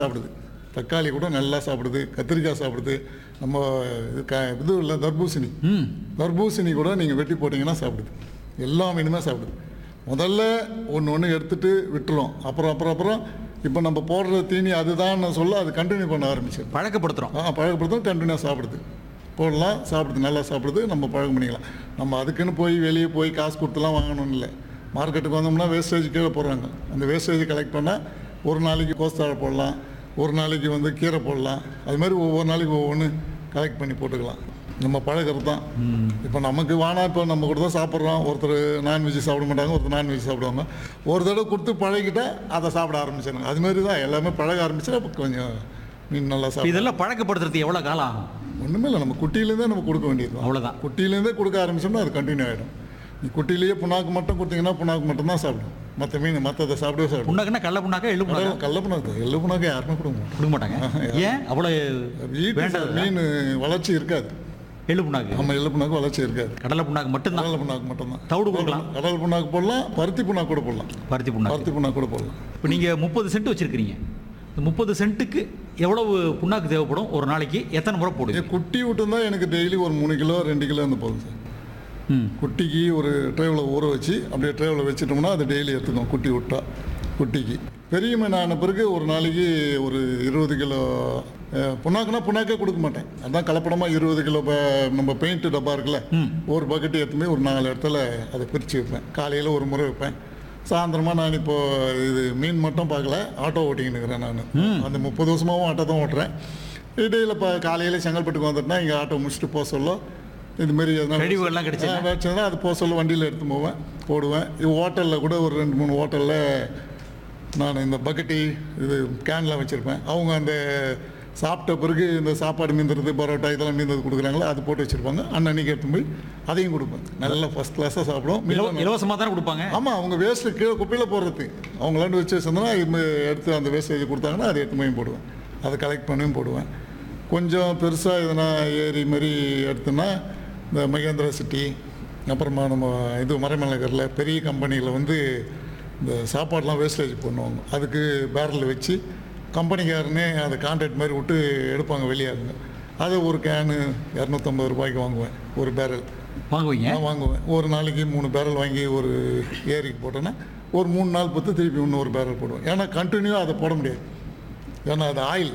சாப்பிடுது தக்காளி கூட நல்லா சாப்பிடுது கத்திரிக்காய் சாப்பிடுது நம்ம இது க இது இல்லை தர்பூசணி ம் தர்பூசணி கூட நீங்கள் வெட்டி போட்டிங்கன்னா சாப்பிடுது எல்லா மீனுமே சாப்பிடுது முதல்ல ஒன்று ஒன்று எடுத்துட்டு விட்டுரும் அப்புறம் அப்புறம் அப்புறம் இப்போ நம்ம போடுற தீனி அதுதான் சொல்ல அது கண்டினியூ பண்ண ஆரம்பிச்சிடும் பழக்கப்படுத்துகிறோம் ஆ பழக்கப்படுத்தும் கண்டினியூவாக சாப்பிடுது போடலாம் சாப்பிடுது நல்லா சாப்பிடுது நம்ம பழக்கம் பண்ணிக்கலாம் நம்ம அதுக்குன்னு போய் வெளியே போய் காசு கொடுத்துலாம் வாங்கணும்னு இல்லை மார்க்கெட்டுக்கு வந்தோம்னா வேஸ்டேஜ் கீழே போடுறாங்க அந்த வேஸ்டேஜ் கலெக்ட் பண்ணால் ஒரு நாளைக்கு கோஸ்தாழை போடலாம் ஒரு நாளைக்கு வந்து கீரை போடலாம் அது மாதிரி ஒவ்வொரு நாளைக்கு ஒவ்வொன்று கலெக்ட் பண்ணி போட்டுக்கலாம் நம்ம பழகிறது தான் இப்போ நமக்கு வானா இப்போ நம்ம கூட தான் சாப்பிட்றோம் ஒருத்தர் நான்வெஜ் சாப்பிட மாட்டாங்க ஒருத்தர் நான்வெஜ் சாப்பிடுவாங்க ஒரு தடவை கொடுத்து பழகிட்டா அதை சாப்பிட ஆரம்பிச்சிடுங்க அது மாதிரி தான் எல்லாமே பழக ஆரம்பிச்சா அப்போ கொஞ்சம் மீன் நல்லா இப்ப சாப்பிடும் இதெல்லாம் பழக்கப்படுத்துறது எவ்வளோ காலம் ஆகும் ஒன்றுமே இல்லை நம்ம குட்டியிலேருந்தே நம்ம கொடுக்க வேண்டியது அவ்வளவுதான். குட்டியிலேருந்தே கொடுக்க ஆரம்பிச்சோம்னா அது கண்டினியூ ஆகிடும் நீ குட்டியிலேயே புண்ணாக்கு மட்டும் கொடுத்தீங்கன்னா புண்ணாக்கு மட்டும் தான் சாப்பிடும் மற்ற மீன் மற்றதை சாப்பிடவே சாப்பிடும் புண்ணாக்குன்னா கடல புண்ணாக்கா எள்ளு புண்ணாக்கா கடல் கல்ல புண்ணாக்கு எள்ளு புண்ணாக்கு யாருமே கொடுக்க மாட்டோம் கொடுக்க மாட்டாங்க ஏன் அவ்வளோ வீட்டு வேண்டாம் மீன் வளர்ச்சி இருக்காது எள்ளு புண்ணாக்கு நம்ம எள்ளு புண்ணாக்கு வளர்ச்சி இருக்காது கடலை புண்ணாக்கு மட்டும்தான் கடல் புண்ணாக்கு மட்டும்தான் தவிடு கொடுக்கலாம் கடல் புண்ணாக்கு போடலாம் பருத்தி புண்ணாக்கு கூட போடலாம் பருத்தி புண்ணாக்கு பருத்தி புண்ணாக்கு கூட போடலாம் இப்போ நீங்கள் முப்பது சென்ட் வச்சுருக்கிறீங்க இந்த முப்பது சென்ட்டுக்கு எவ்வளவு புண்ணாக்கு தேவைப்படும் ஒரு நாளைக்கு எத்தனை முறை போடுவீங்க இதே குட்டி விட்டுருந்தா எனக்கு டெய்லி ஒரு மூணு கிலோ ரெண்டு கிலோ இருந்து போதும் சார் ம் குட்டிக்கு ஒரு ட்ரேவில் ஊற வச்சு அப்படியே ட்ரேவில் வச்சிட்டோம்னா அது டெய்லி எடுத்துக்கும் குட்டி விட்டா குட்டிக்கு பெரிய மீன் ஆன பிறகு ஒரு நாளைக்கு ஒரு இருபது கிலோ அஹ், புண்ணாக்குனா புண்ணாக்கே கொடுக்க மாட்டேன் அதான் கலப்படமாக இருபது கிலோ ப- நம்ம பெயிண்ட் டப்பா இருக்குல்ல ஒரு பக்கெட் எடுத்துமே ஒரு நாலு இடத்துல அதை பிரித்து வைப்பேன் காலையில் ஒரு முறை வைப்பேன் சாயந்தரமாக நான் இப்போ இது மீன் மட்டும் பார்க்கல ஆட்டோ ஓட்டிக்கின்னு இருக்கிறேன் நான் அந்த முப்பது வருஷமாகவும் ஆட்டோ தான் ஓட்டுறேன் இடையில் இப்போ காலையில் செங்கல்பட்டுக்கு வந்துட்டேன்னா இங்கே ஆட்டோ முடிச்சுட்டு போக சொல்ல இதுமாரி எதனா கழிவுகள்லாம் கிடைச்சதுன்னா? ஆ, கிடைச்சதுன்னா அது போக சொல்ல வண்டியில் எடுத்து போவேன் போடுவேன் இது ஹோட்டலில் கூட ஒரு ரெண்டு மூணு ஹோட்டலில் நான் இந்த பக்கெட்டி இது கேன்லாம் வச்சுருப்பேன் அவங்க அந்த சாப்பிட்ட பிறகு இந்த சாப்பாடு மீந்துறது பரோட்டா இதெல்லாம் மீந்தது கொடுக்குறாங்களோ அது போட்டு வச்சுருப்பாங்க அன்னன்னைக்கு எடுத்து போய் அதையும் கொடுப்பேன் நல்லா ஃபஸ்ட் கிளாஸாக சாப்பிடும் இலவ இலவசமாக தானே கொடுப்பாங்க ஆமாம் அவங்க வேஸ்ட்டு கீழே குப்பையில் போடுறது அவங்களாண்டு வச்சு வச்சிருந்தோன்னா இது எடுத்து அந்த வேஸ்டேஜ் கொடுத்தாங்கன்னா அதை எடுத்து போய் போடுவேன் அதை கலெக்ட் பண்ணியும் போடுவேன் கொஞ்சம் பெருசாக எதனா ஏரி மாதிரி எடுத்தோன்னா இந்த மகேந்திரா சிட்டி அப்புறமா நம்ம இது மறைமலைகரில் பெரிய கம்பெனியில் வந்து இந்த சாப்பாடெலாம் வேஸ்டேஜ் பண்ணுவாங்க அதுக்கு பேரல் வச்சு கம்பெனிக்காரனே அதை கான்ட்ராக்ட் மாதிரி விட்டு எடுப்பாங்க வெளியாகுங்க அதை ஒரு கேனு இரநூத்தம்பது ரூபாய்க்கு வாங்குவேன் ஒரு பேரல் வாங்குவீங்க நான் வாங்குவேன் ஒரு நாளைக்கு மூணு பேரல் வாங்கி ஒரு ஏரிக்கு போட்டேன்னா ஒரு மூணு நாள் பத்து திருப்பி இன்னொரு பேரல் போடுவேன் ஏன்னா கண்டினியூவாக அதை போட முடியாது ஏன்னா அது ஆயில்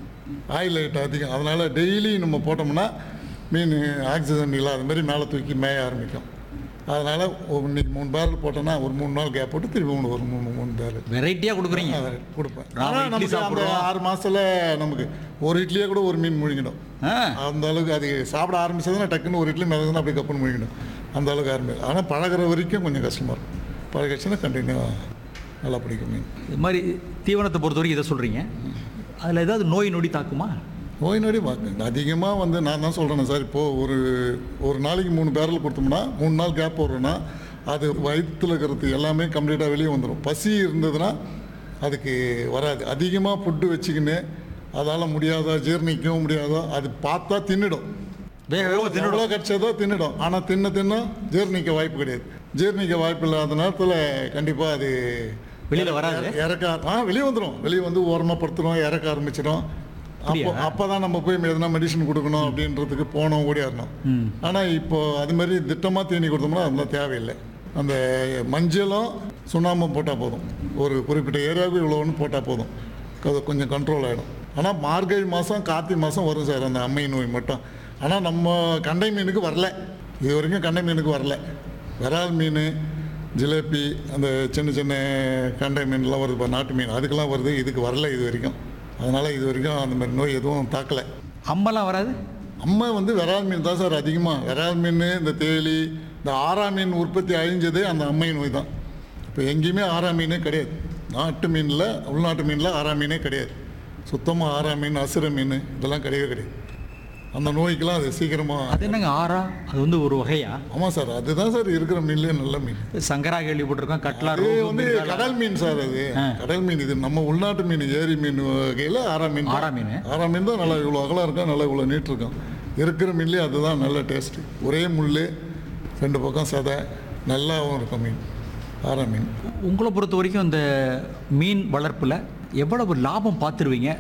ஆயில் ஐட்டம் அதிகம் அதனால் டெய்லி நம்ம போட்டோம்னா மீன் ஆக்சிஜன் இல்லாத மாதிரி மேலே தூக்கி மேய ஆரம்பிக்கும் அதனால் இன்னைக்கு மூணு பேரல் போட்டோன்னா ஒரு மூணு நாள் கேப் போட்டு திருப்பி மூணு ஒரு மூணு மூணு பேரல் வெரைட்டியாக கொடுக்குறீங்க அதை கொடுப்பேன் நாம ஆனால் இட்லி நமக்கு அந்த சாப்பிடுறோம். ஆறு மாதத்தில் நமக்கு ஒரு இட்லியே கூட ஒரு மீன் முழுங்கிடும் ஆ அந்த அளவுக்கு அது சாப்பிட ஆரம்பிச்சதுன்னா டக்குன்னு ஒரு இட்லி மிளகுனா அப்படி கப்புன்னு முழிக்கணும் அந்த அளவுக்கு ஆரம்பிக்கும் ஆனால் பழகுற வரைக்கும் கொஞ்சம் கஷ்டமாக இருக்கும் பழகிடுச்சுன்னா கண்டினியூவாக நல்லா பிடிக்கும் மீன் இது மாதிரி தீவனத்தை பொறுத்த வரைக்கும் இதை சொல்கிறீங்க அதில் ஏதாவது நோய் நொடி தாக்குமா நோய் நொடி பார்க்க அதிகமாக வந்து நான் தான் சொல்கிறேன் சார் இப்போது ஒரு ஒரு நாளைக்கு மூணு பேரல் கொடுத்தோம்னா மூணு நாள் கேப் போடுறோன்னா அது வயிற்றுல இருக்கிறது எல்லாமே கம்ப்ளீட்டாக வெளியே வந்துடும் பசி இருந்ததுன்னா அதுக்கு வராது அதிகமாக ஃபுட்டு வச்சுக்கின்னு அதால் முடியாதோ ஜீரணிக்கவும் முடியாதோ அது பார்த்தா தின்னுடும் வேக வேகமாக தின்னுடும் எவ்வளோ கிடச்சதோ தின்னுடும் ஆனால் தின்ன தின்ன ஜீரணிக்க வாய்ப்பு கிடையாது ஜீரணிக்க வாய்ப்பு இல்லாத நேரத்தில் கண்டிப்பாக அது வெளியில வராது? இறக்க ஆ வெளியே வந்துடும் வெளியே வந்து ஓரமாக படுத்துடும் இறக்க ஆரம்பிச்சிடும் அப்போ அப்படியா? அப்போ தான் நம்ம போய் எதனா மெடிசன் கொடுக்கணும் அப்படின்றதுக்கு போனோம் ஓடியாரணும் ம் ஆனால் இப்போ அது மாதிரி திட்டமாக தீனி கொடுத்தோம்னா அதெல்லாம் தேவையில்லை அந்த மஞ்சளும் சுண்ணாம்பும் போட்டால் போதும் ஒரு குறிப்பிட்ட ஏரியாவுக்கு இவ்வளோன்னு போட்டால் போதும் அது கொஞ்சம் கண்ட்ரோல் ஆகிடும் ஆனால் மார்கழி மாதம் கார்த்திகை மாதம் வரும் சார் அந்த அம்மை நோய் மட்டும் ஆனால் நம்ம கண்டை மீனுக்கு வரல இது வரைக்கும் கண்டை மீனுக்கு வரல விரால் மீன் ஜிலேபி அந்த சின்ன சின்ன கண்டை மீன்லாம் வருது பாரு, நாட்டு மீன் அதுக்கெல்லாம் வருது இதுக்கு வரல இது வரைக்கும் அதனால் இது வரைக்கும் அந்த மாதிரி நோய் எதுவும் தாக்கலை அம்பெல்லாம் வராது அம்மா வந்து விரால் மீன் தான் சார் அதிகமாக விரால் மீன் இந்த தேலி இந்த ஆரா மீன் உற்பத்தி அழிஞ்சதே அந்த அம்மை நோய் தான் இப்போ எங்கேயுமே ஆரா மீனே கிடையாது நாட்டு மீனில் உள்நாட்டு மீனில் ஆரா மீனே கிடையாது சுத்தமாக ஆரா மீன் அசுர மீன் இதெல்லாம் கிடையவே கிடையாது அந்த நோய்க்கெல்லாம் அது சீக்கிரமாக அது என்னங்க ஆறா அது வந்து ஒரு வகையா ஆமாம் சார் அதுதான் சார் இருக்கிற மீன்லேயே நல்ல மீன் சங்கரா கேள்விப்பட்டிருக்கோம் கட்லா அது ரோகு, வந்து மிர்காலா. கடல் மீன் சார் அது ஆ. கடல் மீன் இது நம்ம உள்நாட்டு மீன் ஏரி மீன் வகையில் ஆரா மீன் தான். ஆரா மீன். ஆரா மீன் தான் நல்லா இவ்வளோ அகலம் இருக்கும் நல்லா இவ்வளோ நீட் இருக்கும் இருக்கிற மீன்லேயே அதுதான் நல்ல டேஸ்ட்டு ஒரே முள் ரெண்டு பக்கம் சதை நல்லாவும் இருக்கும் மீன் ஆரா மீன் உங்களை பொறுத்த வரைக்கும் இந்த மீன் வளர்ப்பில் எவ்வளவு லாபம் பார்த்துருவீங்க